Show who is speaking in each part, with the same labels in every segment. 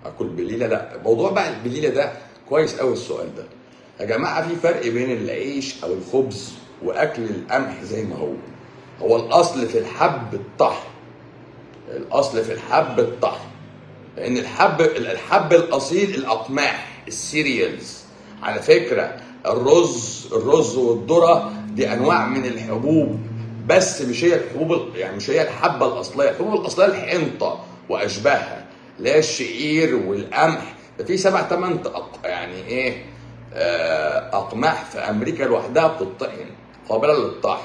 Speaker 1: اكل بليله لا موضوع بقى البليله ده كويس قوي السؤال ده يا جماعه في فرق بين العيش او الخبز واكل القمح زي ما هو هو الاصل في الحب الطحن الاصل في الحب الطحن لان الحب الحب الاصيل الاقماح السيريالز على فكره الرز الرز والذره دي انواع من الحبوب بس مش هي الحبوب يعني مش هي الحبه الاصليه الحبوب الاصليه الحنطه واشباهها لا الشعير والقمح ده في سبع ثمان يعني ايه آه، اقماح في امريكا لوحدها بتطحن قابله للطحن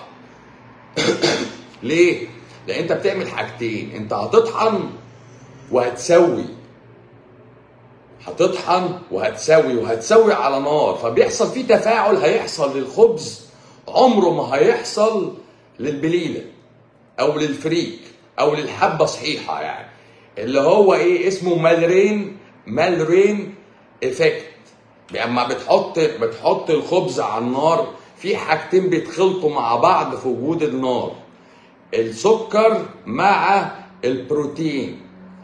Speaker 1: ليه؟ لان انت بتعمل حاجتين انت هتطحن وهتسوي هتطحن وهتسوي وهتسوي على نار فبيحصل فيه تفاعل هيحصل للخبز عمره ما هيحصل للبليله او للفريك او للحبه صحيحه يعني اللي هو ايه اسمه مالرين مالرين افكت اما بتحط بتحط الخبز على النار في حاجتين بيتخلطوا مع بعض في وجود النار السكر مع البروتين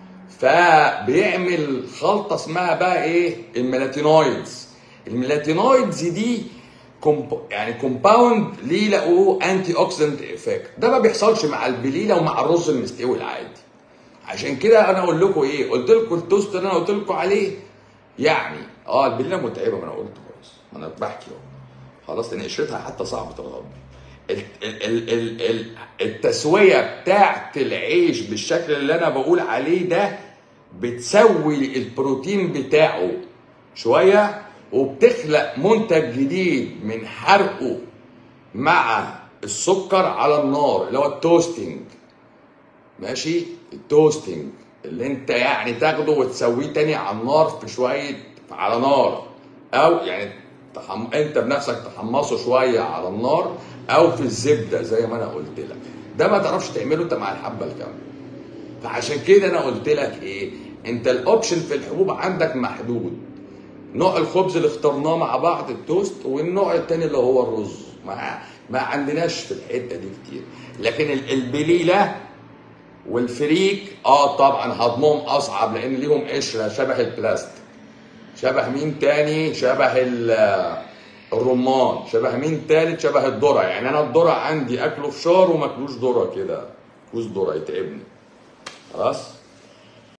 Speaker 1: فبيعمل خلطه اسمها بقى ايه الميلاتينويدز الميلاتينويدز دي كومب... يعني كومباوند ليه لقوه انتي اوكسيدنت افكت ده ما بيحصلش مع البليله ومع الرز المستوي العادي عشان كده انا اقول لكم ايه قلت لكم التوست اللي انا قلت لكم عليه يعني اه البليله متعبه ما انا قلت خلاص ما انا بحكي اهو خلاص لان قشرتها حتى صعبه الغض ال- ال- ال- ال- ال- التسويه بتاعت العيش بالشكل اللي انا بقول عليه ده بتسوي البروتين بتاعه شويه وبتخلق منتج جديد من حرقه مع السكر على النار اللي هو التوستنج ماشي التوستنج اللي انت يعني تاخده وتسويه تاني على النار في شويه على نار او يعني تحم... انت بنفسك تحمصه شويه على النار او في الزبده زي ما انا قلت لك ده ما تعرفش تعمله انت مع الحبه الكامله فعشان كده انا قلت لك ايه انت الاوبشن في الحبوب عندك محدود نوع الخبز اللي اخترناه مع بعض التوست والنوع التاني اللي هو الرز ما ما عندناش في الحته دي كتير لكن ال- البليله والفريك اه طبعا هضمهم اصعب لان ليهم قشره شبه البلاستيك شبه مين تاني شبه ال- الرمان شبه مين تالت شبه الذره يعني انا الذره عندي اكله فشار وما اكلوش ذره كده كوز ذره يتعبني خلاص